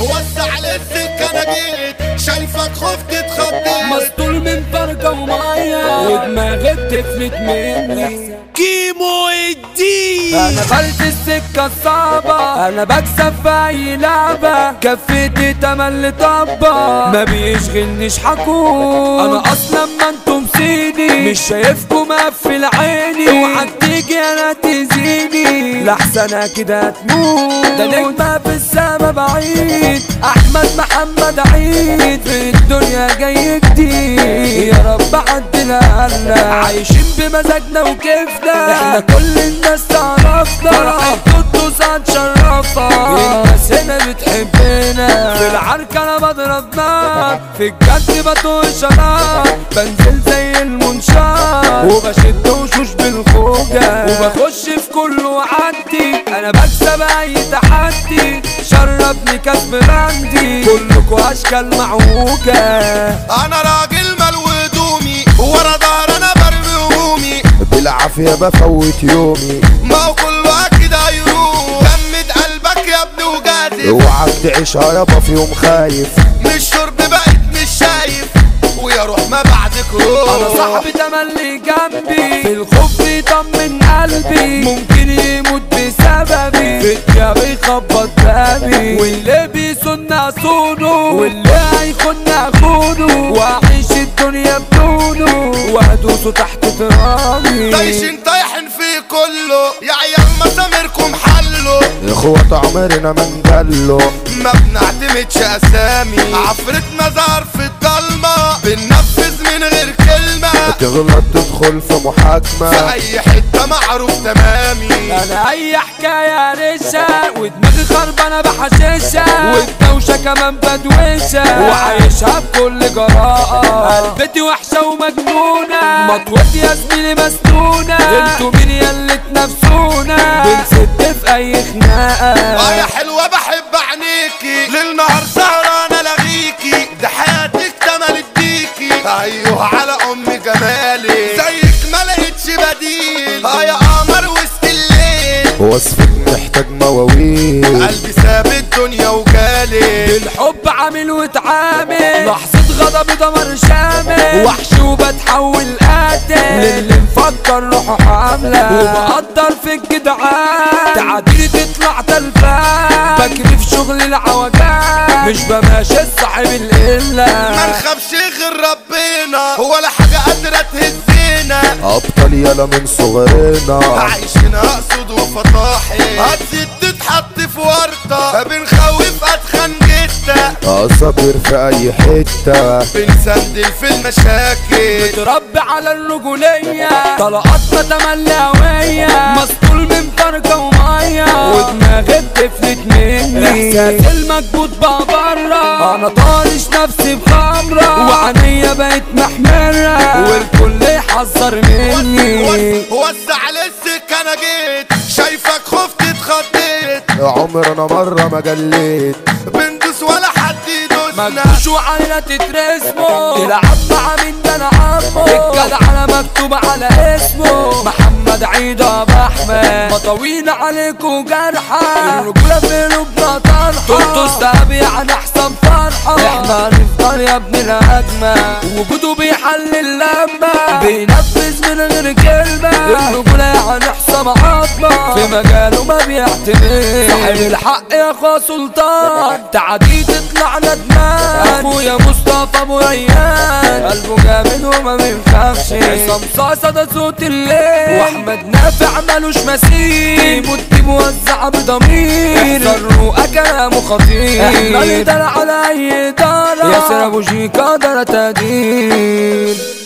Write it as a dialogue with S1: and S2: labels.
S1: وسع للسكة انا جيت شايفك خفت اتخضيت
S2: مسطول من فرقة ومية ودماغي بتفلت مني
S1: كيمو الدين
S2: انا بلت السكة الصعبة انا بكسب في اي لعبة كفيتي تملي طبة ما بيشغلنيش حكون انا اصلا ما انتم سيدي مش شايفكم مقفل عيني اوعى تيجي انا تزيني لحسن كده هتموت ده نجمة في السما بعيد احمد محمد عيد في الدنيا جاي جديد يا رب عدنا هلا عايشين بمزاجنا وكيفنا احنا كل الناس تعرفنا فرحة قدوس هتشرفها الناس هنا بتحبنا في العركة انا بضرب نار في الجد بطول شراب بنزل زي المنشار وبشد وشوش بالخوجة وبخش في كل وعدي انا بكسب اي تحدي شربني كسب راندي كلكوا اشكال معوجة
S1: انا راجل ملو هدومي ورا دار انا برمي همومي
S3: بالعافية بفوت يومي
S1: ما هو كله اكيد هيروح جمد قلبك يا ابني وجازف
S3: اوعك تعيشها يابا في يوم خايف
S1: من الشرب بقيت مش شايف ويا روح ما بعدك روح
S2: انا صاحبي تملي جنبي في الخوف يطمن قلبي ممكن يموت بسببي في الجاب يخبط بابي واللي بيسن اصونه واللي هيخن اخونه واعيش الدنيا بدونه وادوسه تحت ترابي
S1: طايشين طايحين في كله يا عيال مسامركم حلوا
S3: اخوات عمرنا ما نجله
S1: ما بنعتمدش اسامي عفريت مزار في الضلمه بننفذ من غير كلمه
S3: تغلط تدخل في
S1: في
S3: محاكمة
S1: اي حته معروف تمامي
S2: انا اي حكايه رشة ودماغي خربانه بحشيشة والدوشه كمان بدوشه وعايشها بكل جراءه قلبتي وحشه ومجنونه مطوتي يا زميلي مسنونه انتوا مين يا اللي تنافسونا بنسد في اي خناقه
S1: اه يا حلوه بحب عينيكي ليل نهار سهرانه الاغيكي ده حياتك تملت بيكي ايوه على ام جمالي زيك ما لقيتش بديل اه يا قمر وسط الليل
S3: وصفك محتاج مواويل
S1: قلبي ساب الدنيا وجالي
S2: الحب عامل واتعامل لحظة غضب دمر شامل وحش وبتحول قاتل للي مفكر روحه حاملة وبقدر في الجدعان تعديلي تطلع تلفان بجري في شغل العوجان مش بماشي صاحب القلة
S1: ما نخافش غير ربنا ولا حاجه قادره تهزينا
S3: ابطال يلا من صغرنا
S1: عايشين اقصد وفطاحي هتزيد تتحط في ورطه بنخوف اتخن جدا
S3: اصابر في اي حتة
S1: بنسندل في المشاكل
S2: متربي على الرجولية طلقاتنا تملي هوية مسطول من فرقة ومية ودماغي بتفلت مني احساس المكبوت بقى برا انا طارش نفسي بخمرة وعينيا بقت محمرة والكل يحذر مني
S1: وسع للسكة انا جيت شايفك خفت اتخضيت
S3: عمرنا مرة ما جليت
S1: بندوس ولا حد يدوسنا
S2: مجوش وعلينا تترسموا تلعب مع مين ده انا عمو الجدع على مكتوب على اسمه محمد عيد ابو احمد مطاوين عليكوا جرحى الرجوله في قلوبنا طرحه تلطس دهب يعني احسن فرحه احنا هنفضل يا ابن الهجمه وجوده بيحل اللمه بينفذ من غير كلمه الرجوله يعني حسام عظمه في مجاله ما بيعتمد صاحب الحق يا اخويا سلطان تعدي تطلع ندمان اخويا مصطفى ابو ريان قلبه جامد وما بيخافش عصام صاصة ده صوت الليل واحمد نافع مالوش مثيل مدي موزع بضمير احذر كلامه خطير احنا ندل على اي دارة ياسر ابو شيكا دارة تقدير